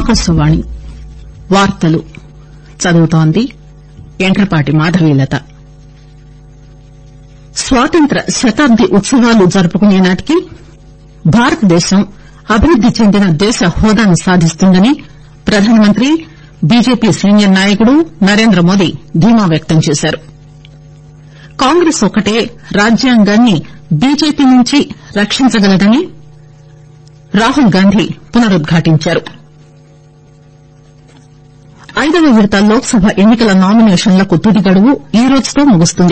ఆకాశవాణి వార్తలు చదువుతోంది యంట్రపాటి మాధవీలత స్వాతంత్ర శతాబ్ది ఉత్సవాలు జరుపుకునే నాటికి భారతదేశం అభివృద్ది చెందిన దేశ హోదాను సాధిస్తుందని ప్రధానమంత్రి బీజేపీ సీనియర్ నాయకుడు నరేంద్రమోదీ ధీమా వ్యక్తం చేశారు కాంగ్రెస్ ఒక్కటే రాజ్యాంగాన్ని బీజేపీ నుంచి రక్షించగలదని రాహుల్ గాంధీ పునరుద్ఘాటించారు ఐదవ విడత లోక్ సభ ఎన్ని కల నామినేషన్లకు తుది గడువు ఈ రోజుతో ముగుస్తుంది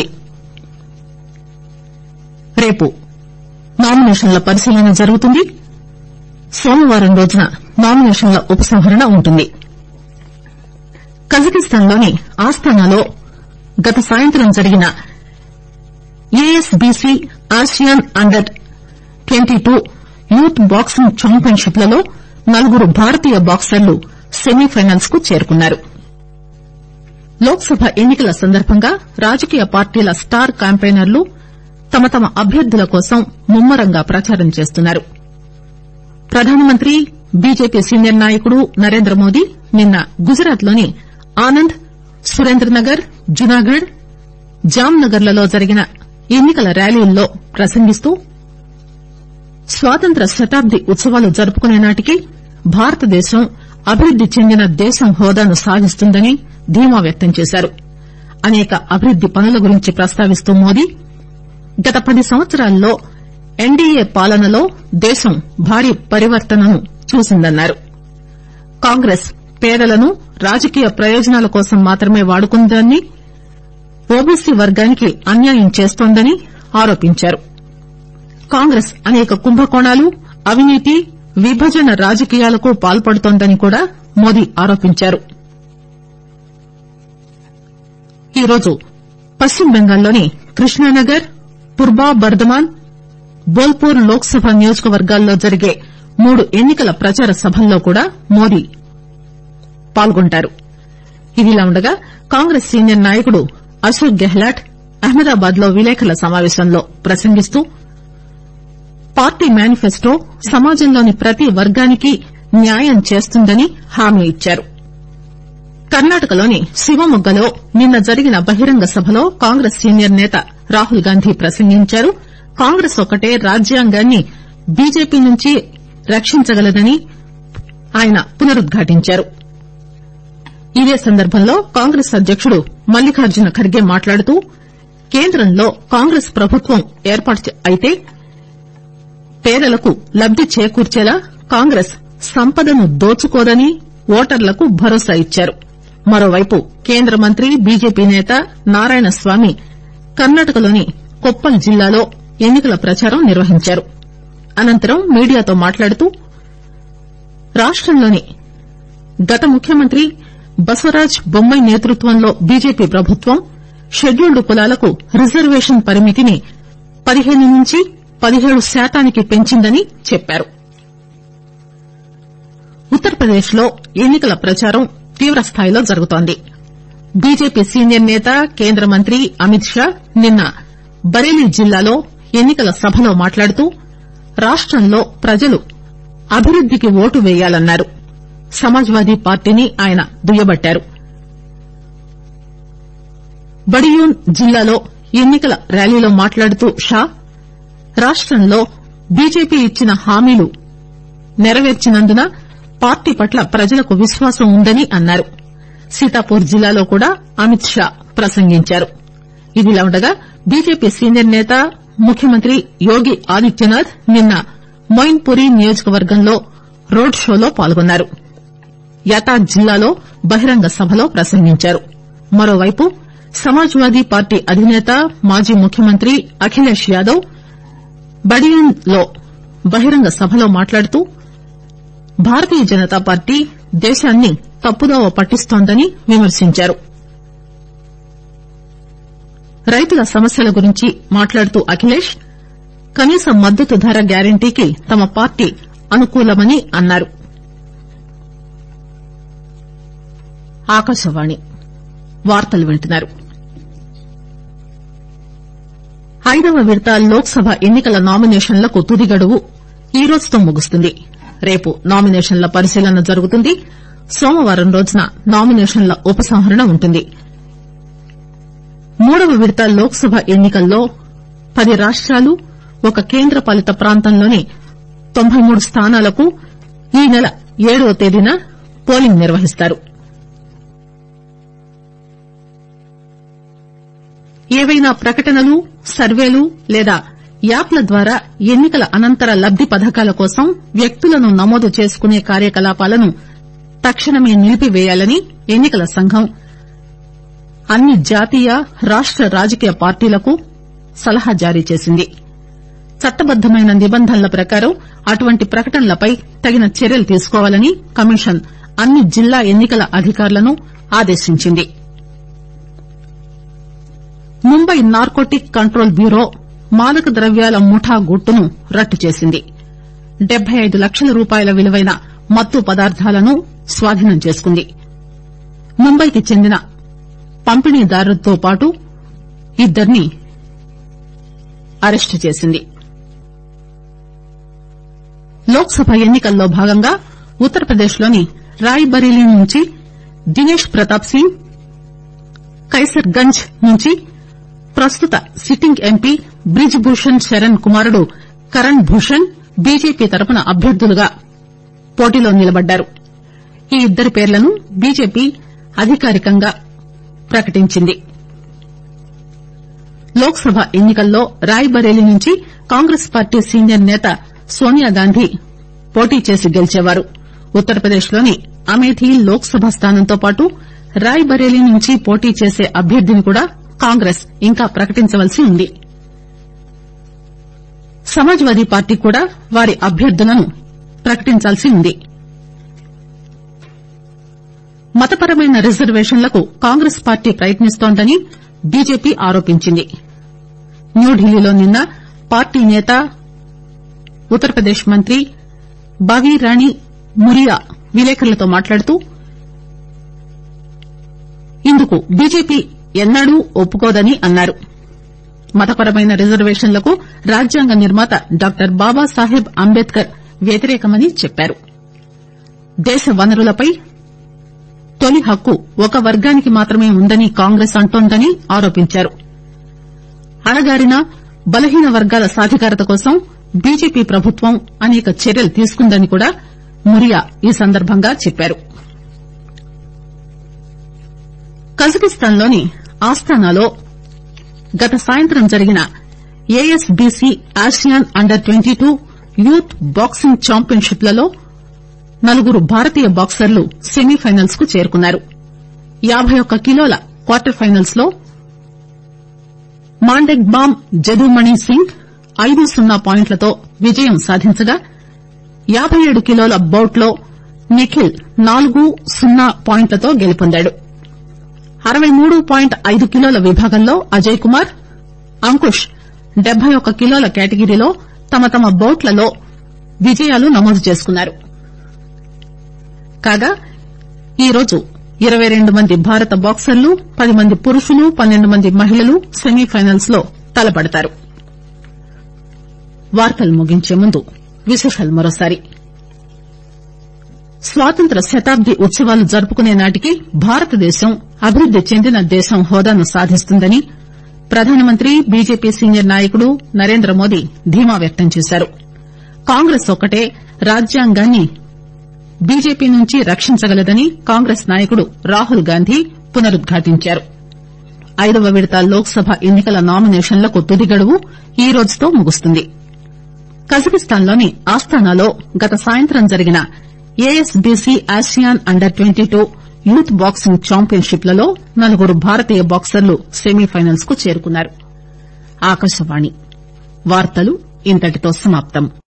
రేపు నామినేషన్ల పరిశీలన జరుగుతుంది సోమవారం రోజున నామినేషన్ల ఉపసంహరణ ఉంటుంది కజకిస్తాన్ లోని ఆస్తానాలో గత సాయంత్రం జరిగిన ASBC Asian under twenty two youth boxing championship లలో నలుగురు భారతీయ బాక్సర్లు సెమీపైనల్స్ కు చేరుకున్నారు లోక్ సభ ఎన్ని కల సందర్భంగా రాజకీయ పార్టీల స్టార్ క్యాంపెయినర్లు తమ తమ అభ్యర్థుల కోసం ముమ్మరంగా ప్రచారం చేస్తున్నారు ప్రధానమంత్రి బీజేపీ సీనియర్ నాయకుడు నరేంద్రమోదీ నిన్న గుజరాత్ లోని ఆనంద్ సురేంద్రనగర్ జునాగఢ్ జాంనగర్ లలో జరిగిన ఎన్ని కల ర్యాలీల్లో ప్రసంగిస్తూ స్వాతంత్ర శతాబ్ది ఉత్సవాలు జరుపుకునే నాటికి భారతదేశం అభివృద్ది చెందిన దేశం హోదాను సాధిస్తుందని ధీమా వ్యక్తం చేశారు అనేక అభివృద్ది పనుల గురించి ప్రస్తావిస్తూ మోదీ గత పది సంవత్సరాల్లో ఎన్డీఏ పాలనలో దేశం భారీ పరివర్తనను చూసిందన్నారు కాంగ్రెస్ పేదలను రాజకీయ ప్రయోజనాల కోసం మాత్రమే వాడుకుందని ఓబీసీ వర్గానికి అన్యాయం చేస్తోందని ఆరోపించారు కాంగ్రెస్ అనేక కుంభకోణాలు అవినీతి విభజన రాజకీయాలకు పాల్పడుతోందని కూడా మోదీ ఆరోపించారు ఈరోజు పశ్చిమ బెంగాల్లోని కృష్ణానగర్ పుర్బా బర్దమాన్ బోల్పూర్ లోక్ సభ నియోజకవర్గాల్లో జరిగే మూడు ఎన్ని కల ప్రచార సభల్లో కూడా మోదీ పాల్గొంటారు ఇదిలా ఉండగా కాంగ్రెస్ సీనియర్ నాయకుడు అశోక్ గెహ్లాట్ అహ్మదాబాద్ లో విలేకరుల సమావేశంలో ప్రసంగిస్తూ పార్టీ మేనిఫెస్టో సమాజంలోని ప్రతి వర్గానికి న్యాయం చేస్తుందని హామీ ఇచ్చారు కర్ణాటకలోని శివమొగ్గలో నిన్న జరిగిన బహిరంగ సభలో కాంగ్రెస్ సీనియర్ నేత రాహుల్ గాంధీ ప్రసంగించారు కాంగ్రెస్ ఒక్కటే రాజ్యాంగాన్ని బీజేపీ నుంచి రక్షించగలదని ఆయన పునరుద్ఘాటించారు ఇదే సందర్భంలో కాంగ్రెస్ అధ్యకుడు మల్లికార్జున ఖర్గే మాట్లాడుతూ కేంద్రంలో కాంగ్రెస్ ప్రభుత్వం ఏర్పాటు అయితే పేదలకు లబ్ది చేకూర్చేలా కాంగ్రెస్ సంపదను దోచుకోదని ఓటర్లకు భరోసా ఇచ్చారు మరోవైపు కేంద్ర మంత్రి బీజేపీ నేత నారాయణస్వామి కర్ణాటకలోని కొప్పల్ జిల్లాలో ఎన్ని కల ప్రచారం నిర్వహించారు అనంతరం మీడియాతో మాట్లాడుతూ రాష్టంలోని గత ముఖ్యమంత్రి బసవరాజ్ బొమ్మాయి నేతృత్వంలో బీజేపీ ప్రభుత్వం షెడ్యూల్డ్ కులాలకు రిజర్వేషన్ పరిమితిని పదిహేను నుంచి పదిహేడు శాతానికి పెంచిందని చెప్పారు ఉత్తరప్రదేశ్ లో ఎన్ని కల ప్రచారం తీవ్రస్థాయిలో జరుగుతోంది బీజేపీ సీనియర్ నేత కేంద్ర మంత్రి అమిత్ షా నిన్న బరేలీ జిల్లాలో ఎన్ని కల సభలో మాట్లాడుతూ రాష్టంలో ప్రజలు అభివృద్దికి ఓటు వేయాలన్నారు సమాజ్వాదీ పార్టీని ఆయన దుయ్యబట్టారు బడియూన్ జిల్లాలో ఎన్ని కల ర్యాలీలో మాట్లాడుతూ షా రాష్టంలో బీజేపీ ఇచ్చిన హామీలు నెరవేర్చినందున పార్టీ పట్ల ప్రజలకు విశ్వాసం ఉందని అన్నారు సీతాపూర్ జిల్లాలో కూడా అమిత్ షా ప్రసంగించారు ఇదిలా ఉండగా బీజేపీ సీనియర్ నేత ముఖ్యమంత్రి యోగి ఆదిత్యనాథ్ నిన్న మొయిన్పురి నియోజకవర్గంలో రోడ్ షోలో పాల్గొన్నారు యటాద్ జిల్లాలో బహిరంగ సభలో ప్రసంగించారు మరోవైపు సమాజ్వాదీ పార్టీ అధినేత మాజీ ముఖ్యమంత్రి అఖిలేష్ యాదవ్ బడియూన్ లో బహిరంగ సభలో మాట్లాడుతూ భారతీయ జనతా పార్టీ దేశాన్ని తప్పుదోవ పట్టిస్తోందని విమర్శించారు రైతుల సమస్యల గురించి మాట్లాడుతూ అఖిలేష్ కనీస మద్దతు ధర గ్యారంటీకి తమ పార్టీ అనుకూలమని అన్నారు ఆకాశవాణి వార్తలు వింటున్నారు ఐదవ విడత లోక్ సభ ఎన్ని కల నామినేషన్లకు తుది గడువు ఈ రోజుతో ముగుస్తుంది రేపు నామినేషన్ల పరిశీలన జరుగుతుంది సోమవారం రోజున నామినేషన్ల ఉపసంహరణ ఉంటుంది మూడవ విడత లోక్ సభ ఎన్ని కల్లో పది రాష్టాలు ఒక కేంద్ర పాలిత ప్రాంతంలోని తొంభై మూడు స్థానాలకు ఈ నెల ఏడవ తేదీన పోలింగ్ నిర్వహిస్తారు ఏవైనా ప్రకటనలు సర్వేలు లేదా యాప్ల ద్వారా ఎన్ని కల అనంతర లబ్ది పథకాల కోసం వ్యక్తులను నమోదు చేసుకునే కార్యకలాపాలను తక్షణమే నిలిపివేయాలని ఎన్ని కల సంఘం అన్ని జాతీయ రాష్ట రాజకీయ పార్టీలకు సలహా జారీ చేసింది చట్టబద్దమైన నిబంధనల ప్రకారం అటువంటి ప్రకటనలపై తగిన చర్యలు తీసుకోవాలని కమిషన్ అన్ని జిల్లా ఎన్ని కల అధికారులను ఆదేశించింది ముంబై నార్కోటిక్ కంట్రోల్ బ్యూరో మాదక ద్రవ్యాల ముఠా గుట్టును రట్టు చేసింది డెబ్బై ఐదు లక్షల రూపాయల విలువైన మత్తు పదార్థాలను స్వాధీనం చేసుకుంది ముంబైకి చెందిన పంపిణీదారుతో పాటు ఇద్దరిని అరెస్టు చేసింది లోక్ సభ ఎన్ని కల్లో భాగంగా ఉత్తరప్రదేశ్ లోని రాయ్ బరేలీ నుంచి దినేష్ ప్రతాప్ సింగ్ కైసర్ గంజ్ నుంచి ప్రస్తుత సిట్టింగ్ ఎంపీ బ్రిజ్ భూషణ్ శరణ్ కుమారుడు కరణ్ భూషణ్ బీజేపీ తరపున అభ్యర్థులుగా పోటీలో నిలబడ్డారు ఈ ఇద్దరి పేర్లను బీజేపీ అధికారికంగా ప్రకటించింది లోక్ సభ ఎన్ని కల్లో రాయ్ బరేలీ నుంచి కాంగ్రెస్ పార్టీ సీనియర్ నేత సోనియాగాంధీ పోటీ చేసి గెలిచేవారు ఉత్తరప్రదేశ్ లోని అమేథీ లోక్ సభ స్థానంతో పాటు రాయ్ బరేలీ నుంచి పోటీ చేసే అభ్యర్థిని కూడా కాంగ్రెస్ ఇంకా ప్రకటించవలసి ఉంది సమాజ్వాదీ పార్టీ కూడా వారి అభ్యర్థులను ప్రకటించాల్సి ఉంది మతపరమైన రిజర్వేషన్లకు కాంగ్రెస్ పార్టీ ప్రయత్నిస్తోందని బీజేపీ ఆరోపించింది న్యూఢిల్లీలో నిన్న పార్టీ నేత ఉత్తరప్రదేశ్ మంత్రి బాగీరాణి మురియా విలేకరులతో మాట్లాడుతూ ఇందుకు బీజేపీ ఎన్నడూ ఒప్పుకోదని అన్నారు మతపరమైన రిజర్వేషన్లకు రాజ్యాంగ నిర్మాత డాక్టర్ బాబాసాహెబ్ అంబేద్కర్ వ్యతిరేకమని చెప్పారు దేశ వనరులపై తొలి హక్కు ఒక వర్గానికి మాత్రమే ఉందని కాంగ్రెస్ అంటోందని ఆరోపించారు అణగారిన బలహీన వర్గాల సాధికారత కోసం బీజేపీ ప్రభుత్వం అనేక చర్యలు తీసుకుందని కూడా మురియా ఈ సందర్భంగా చెప్పారు కజకిస్తాన్ లోని ఆస్తానాలో గత సాయంత్రం జరిగిన ASBC Asian under twenty two youth boxing championship లలో నలుగురు భారతీయ బాక్సర్లు సెమీఫైనల్స్ కు చేరుకున్నారు యాబై ఒక్క కిలోల క్వార్టర్ ఫైనల్స్ లో మాండెగ్బామ్ జదుమణి సింగ్ ఐదు సున్నా పాయింట్లతో విజయం సాధించగా యాబై ఏడు కిలోల బౌట్ లో నిఖిల్ నాలుగు సున్నా పాయింట్లతో గెలుపొందాడు అరవై మూడు పాయింట్ ఐదు కిలోల విభాగంలో అజయ్ కుమార్ అంకుష్ డెబ్బై ఒక్క కిలోల కేటగిరీలో తమ తమ బౌట్లలో విజయాలు నమోదు చేసుకున్నారు కాగా ఈరోజు ఇరవై రెండు మంది భారత బాక్సర్లు పది మంది పురుషులు పన్నెండు మంది మహిళలు సెమీఫైనల్స్ లో తలపడతారు వార్తలు ముగించే ముందు విశేషాలు మరోసారి స్వాతంత్ర శతాబ్ది ఉత్సవాలు జరుపుకునే నాటికి భారతదేశం అభివృద్ది చెందిన దేశం హోదాను సాధిస్తుందని ప్రధానమంత్రి బీజేపీ సీనియర్ నాయకుడు నరేంద్రమోదీ ధీమా వ్యక్తం చేశారు కాంగ్రెస్ ఒక్కటే రాజ్యాంగాన్ని బీజేపీ నుంచి రక్షించగలదని కాంగ్రెస్ నాయకుడు రాహుల్ గాంధీ పునరుద్ఘాటించారు ఐదవ విడత లోక్ సభ ఎన్ని కల నామినేషన్లకు తుది గడువు ఈ రోజుతో ముగుస్తుంది కజకిస్తాన్ లోని ఆస్తానాలో గత సాయంత్రం జరిగిన ASBC Asian under twenty two youth boxing championship లలో నలుగురు భారతీయ బాక్సర్లు సెమీఫైనల్స్ కు చేరుకున్నారు ఆకాశవాణి వార్తలు ఇంతటితో సమాప్తం